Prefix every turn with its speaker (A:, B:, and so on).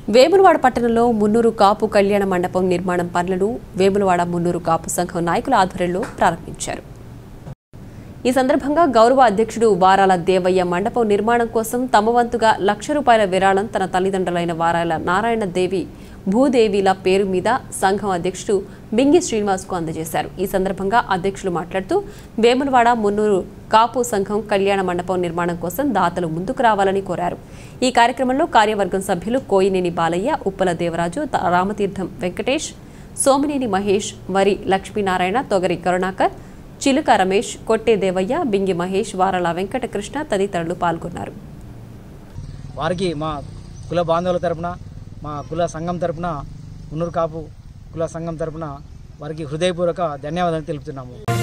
A: వేములవాడ పట్టణంలో మున్నూరు కాపు కళ్యాణ మండపం నిర్మాణం పనులను వేములవాడ మున్నూరు కాపు సంఘం నాయకుల ఆధ్వర్యంలో ప్రారంభించారు ఈ సందర్భంగా గౌరవ అధ్యక్షుడు వారాల దేవయ్య మండపం నిర్మాణం కోసం తమ వంతుగా లక్ష రూపాయల విరాళం తన తల్లిదండ్రులైన వారాల నారాయణ దేవి భూదేవిల పేరు మీద సంఘం అధ్యక్షుడు బింగి శ్రీనివాస్కు అందజేశారు ఈ సందర్భంగా అధ్యక్షులు మాట్లాడుతూ వేములవాడ మున్నూరు కాపు సంఘం కళ్యాణ మండపం నిర్మాణం కోసం దాతలు ముందుకు రావాలని కోరారు ఈ కార్యక్రమంలో కార్యవర్గం సభ్యులు కోయినేని బాలయ్య ఉప్పల దేవరాజు త- రామతీర్థం వెంకటేష్ సోమినేని మహేష్ వరి లక్ష్మీనారాయణ తొగరి కరుణాకర్ చిలుక రమేష్ కొట్టే దేవయ్య బింగి మహేష్ వారల వెంకటకృష్ణ తదితరులు పాల్గొన్నారు
B: వారికి మా కుల బాంధవుల తరపున మా కుల సంఘం తరపున మున్నూరు కాపు కుల సంఘం తరపున వారికి హృదయపూర్వక ధన్యవాదాలు తెలుపుతున్నాము